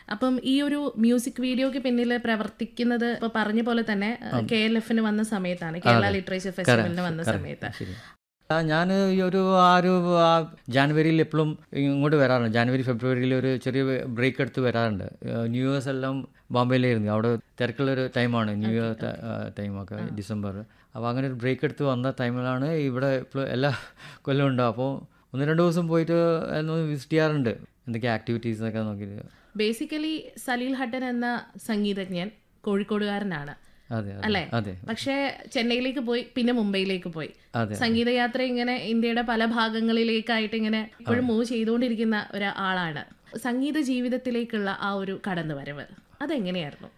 അപ്പം ഈ ഒരു മ്യൂസിക് വീഡിയോക്ക് പിന്നിൽ പ്രവർത്തിക്കുന്നത് ഇപ്പൊ പറഞ്ഞ പോലെ തന്നെ കെ എൽ എഫിന് വന്ന സമയത്താണ് കേരള ലിറ്ററേച്ചർ ഫെസ്റ്റിവലിന് വന്ന സമയത്ത് ശരി ഞാൻ ഈ ഒരു ആ ഒരു ആ ജാനുവരിയിൽ എപ്പോഴും ഇങ്ങോട്ട് വരാറുണ്ട് ജാനുവരി ഫെബ്രുവരിയിൽ ഒരു ചെറിയ ബ്രേക്ക് എടുത്ത് വരാറുണ്ട് ഏഹ് ന്യൂ ഇയേഴ്സ് എല്ലാം ബോംബെയിലായിരുന്നു അവിടെ തിരക്കുള്ളൊരു ടൈമാണ് ന്യൂ ഇയർ ടൈമൊക്കെ ഡിസംബർ അപ്പോൾ അങ്ങനെ ഒരു ബ്രേക്ക് എടുത്ത് വന്ന ടൈമിലാണ് ഇവിടെ ഇപ്പോൾ എല്ലാ കൊല്ലം ഉണ്ടാവും അപ്പോൾ ഒന്ന് രണ്ട് ദിവസം പോയിട്ട് ഒന്ന് വിസിറ്റ് ചെയ്യാറുണ്ട് എന്തൊക്കെ ആക്ടിവിറ്റീസൊക്കെ നോക്കിയിട്ട് ബേസിക്കലി സലീൽ ഹട്ടൻ എന്ന സംഗീതജ്ഞൻ കോഴിക്കോടുകാരനാണ് അതെ അതെ അല്ലേ അതെ പക്ഷേ ചെന്നൈയിലേക്ക് പോയി പിന്നെ മുംബൈയിലേക്ക് പോയി അതെ സംഗീതയാത്ര ഇങ്ങനെ ഇന്ത്യയുടെ പല ഭാഗങ്ങളിലേക്കായിട്ട് ഇങ്ങനെ ഇപ്പോഴും മൂവ് ചെയ്തുകൊണ്ടിരിക്കുന്ന ഒരാളാണ് സംഗീത ജീവിതത്തിലേക്കുള്ള ആ ഒരു കടന്നുവരവ് അതെങ്ങനെയായിരുന്നു